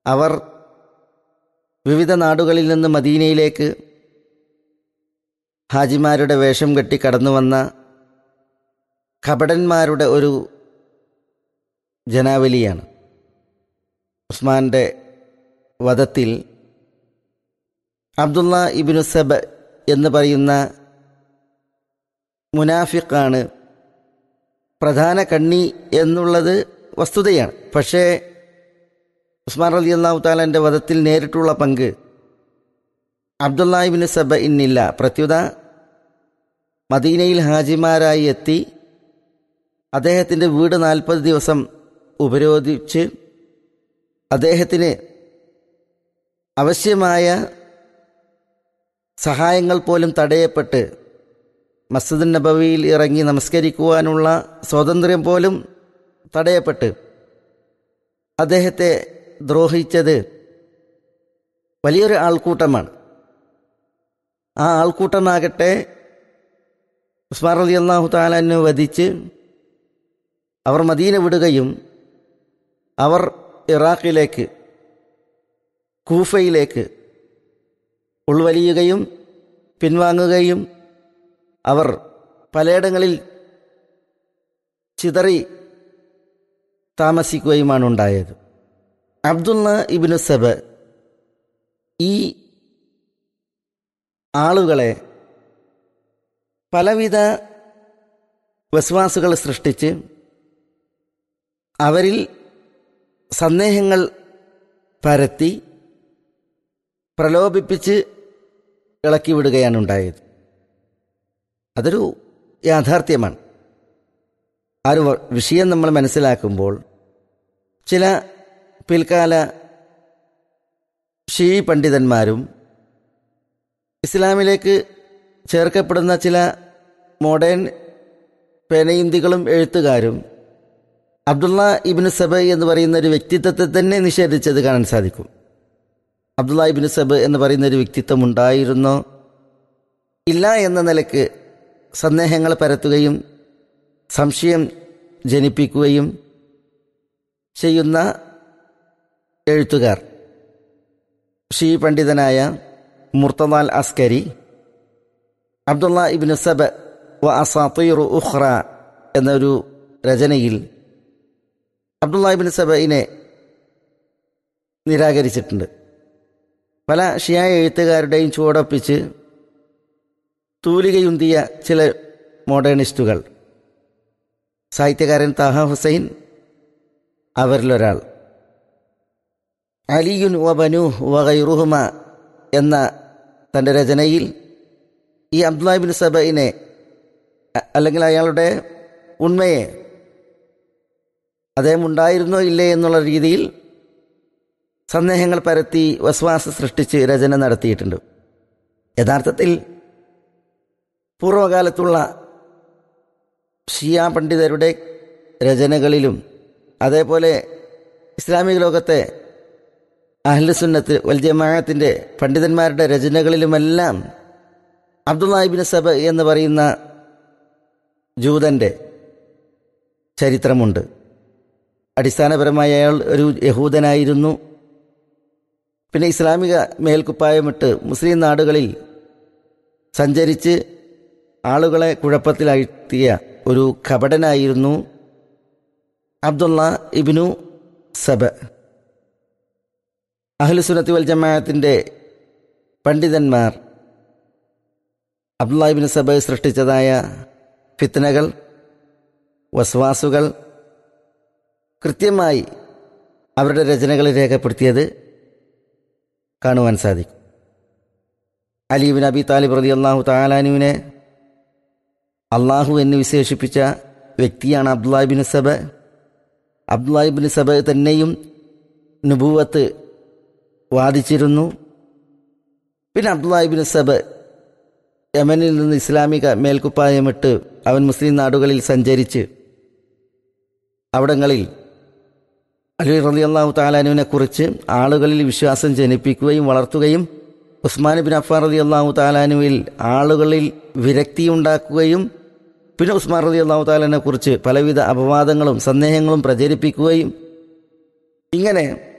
അവർ വിവിധ നാടുകളിൽ നിന്ന് മദീനയിലേക്ക് ഹാജിമാരുടെ വേഷം കെട്ടി കടന്നു വന്ന കപടന്മാരുടെ ഒരു ജനാവലിയാണ് ഉസ്മാന്റെ വധത്തിൽ അബ്ദുള്ള ഇബിനു സബ് എന്ന് പറയുന്ന മുനാഫിഖാണ് പ്രധാന കണ്ണി എന്നുള്ളത് വസ്തുതയാണ് പക്ഷേ ഉസ്മാൻ റലി അള്ളാഹു താലാൻ്റെ വധത്തിൽ നേരിട്ടുള്ള പങ്ക് അബ്ദുല്ലാഹിബിന് സബ ഇന്നില്ല പ്രത്യുത മദീനയിൽ ഹാജിമാരായി എത്തി അദ്ദേഹത്തിൻ്റെ വീട് നാൽപ്പത് ദിവസം ഉപരോധിച്ച് അദ്ദേഹത്തിന് ആവശ്യമായ സഹായങ്ങൾ പോലും തടയപ്പെട്ട് മസ്ജിദ് നബവിയിൽ ഇറങ്ങി നമസ്കരിക്കുവാനുള്ള സ്വാതന്ത്ര്യം പോലും തടയപ്പെട്ട് അദ്ദേഹത്തെ ദ്രോഹിച്ചത് വലിയൊരു ആൾക്കൂട്ടമാണ് ആ ആൾക്കൂട്ടമാകട്ടെ ഉസ്മാൻ റലി അള്ളാഹു താലാനെ വധിച്ച് അവർ മദീന വിടുകയും അവർ ഇറാഖിലേക്ക് കൂഫയിലേക്ക് ഉൾവലിയുകയും പിൻവാങ്ങുകയും അവർ പലയിടങ്ങളിൽ ചിതറി താമസിക്കുകയുമാണ് ഉണ്ടായത് അബ്ദുള്ള ഇബിനു സബ് ഈ ആളുകളെ പലവിധ വിശ്വാസുകൾ സൃഷ്ടിച്ച് അവരിൽ സന്ദേഹങ്ങൾ പരത്തി പ്രലോഭിപ്പിച്ച് ഇളക്കി വിടുകയാണ് ഉണ്ടായത് അതൊരു യാഥാർത്ഥ്യമാണ് ആ ഒരു വിഷയം നമ്മൾ മനസ്സിലാക്കുമ്പോൾ ചില പിൽക്കാല ഷീ പണ്ഡിതന്മാരും ഇസ്ലാമിലേക്ക് ചേർക്കപ്പെടുന്ന ചില മോഡേൺ പേനയിന്തികളും എഴുത്തുകാരും അബ്ദുള്ള ഇബിന് സബ് എന്ന് പറയുന്ന ഒരു വ്യക്തിത്വത്തെ തന്നെ നിഷേധിച്ചത് കാണാൻ സാധിക്കും അബ്ദുള്ള ഇബിന് സബ് എന്ന് പറയുന്ന ഒരു വ്യക്തിത്വം ഉണ്ടായിരുന്നോ ഇല്ല എന്ന നിലക്ക് സന്ദേഹങ്ങൾ പരത്തുകയും സംശയം ജനിപ്പിക്കുകയും ചെയ്യുന്ന എഴുത്തുകാർ ഷീ പണ്ഡിതനായ മുർത്തലാൽ അസ്കരി അബ്ദുള്ള ഇബിന് സബ് വ അസാത്തീറു ഉഖ്റ എന്നൊരു രചനയിൽ അബ്ദുള്ള ഇബിന് സബയിനെ നിരാകരിച്ചിട്ടുണ്ട് പല ഷിയായ എഴുത്തുകാരുടെയും ചുവടൊപ്പിച്ച് തൂലികയുന്തിയ ചില മോഡേണിസ്റ്റുകൾ സാഹിത്യകാരൻ താഹ ഹുസൈൻ അവരിലൊരാൾ അലിയുൻ വ ബനു വൈറുഹുമ എന്ന തൻ്റെ രചനയിൽ ഈ അബ്ദുല്ലാഹിബിൻ സബയിനെ അല്ലെങ്കിൽ അയാളുടെ ഉണ്മയെ അദ്ദേഹം ഉണ്ടായിരുന്നോ ഇല്ലേ എന്നുള്ള രീതിയിൽ സന്ദേഹങ്ങൾ പരത്തി വസ്വാസ സൃഷ്ടിച്ച് രചന നടത്തിയിട്ടുണ്ട് യഥാർത്ഥത്തിൽ പൂർവകാലത്തുള്ള ഷിയ പണ്ഡിതരുടെ രചനകളിലും അതേപോലെ ഇസ്ലാമിക ലോകത്തെ അഹ്ലുസുന്നത്ത് വൽജമാഅത്തിൻ്റെ പണ്ഡിതന്മാരുടെ രചനകളിലുമെല്ലാം അബ്ദുല്ലാഹിബിൻ സബ എന്ന് പറയുന്ന ജൂതൻ്റെ ചരിത്രമുണ്ട് അടിസ്ഥാനപരമായി അയാൾ ഒരു യഹൂദനായിരുന്നു പിന്നെ ഇസ്ലാമിക മേൽക്കുപ്പായമിട്ട് മുസ്ലിം നാടുകളിൽ സഞ്ചരിച്ച് ആളുകളെ കുഴപ്പത്തിലാഴ്ത്തിയ ഒരു കപടനായിരുന്നു അബ്ദുള്ള ഇബിനു സബ അഹ്ലുസുനത്തി വൽ ജമാഅത്തിൻ്റെ പണ്ഡിതന്മാർ അബ്ദുള്ള ഇബിന് സബ സൃഷ്ടിച്ചതായ ഫിത്തനകൾ വസ്വാസുകൾ കൃത്യമായി അവരുടെ രചനകളിൽ രേഖപ്പെടുത്തിയത് കാണുവാൻ സാധിക്കും അലീബിൻ അബി താലിബ് റതി അള്ളാഹു താലാനുവിനെ അള്ളാഹു എന്ന് വിശേഷിപ്പിച്ച വ്യക്തിയാണ് അബ്ദുല്ലാഹിബിൻ സബ് അബ്ദുല്ലാഹിബിൻ സബ് തന്നെയും നുബൂവത്ത് വാദിച്ചിരുന്നു പിന്നെ അബ്ദുല്ലാഹിബിൻ സബ് യമനിൽ നിന്ന് ഇസ്ലാമിക മേൽക്കുപ്പായമിട്ട് അവൻ മുസ്ലിം നാടുകളിൽ സഞ്ചരിച്ച് അവിടങ്ങളിൽ അലി റലി അള്ളാഹു താലാനുവിനെ കുറിച്ച് ആളുകളിൽ വിശ്വാസം ജനിപ്പിക്കുകയും വളർത്തുകയും ഉസ്മാൻ ബിൻ അഫാർ റലി അള്ളാഹു താലാനുവിൽ ആളുകളിൽ വിരക്തിയുണ്ടാക്കുകയും പിന്നെ ഉസ്മാൻ റലി അള്ളാഹു താലാനെ കുറിച്ച് പലവിധ അപവാദങ്ങളും സന്ദേഹങ്ങളും പ്രചരിപ്പിക്കുകയും ഇങ്ങനെ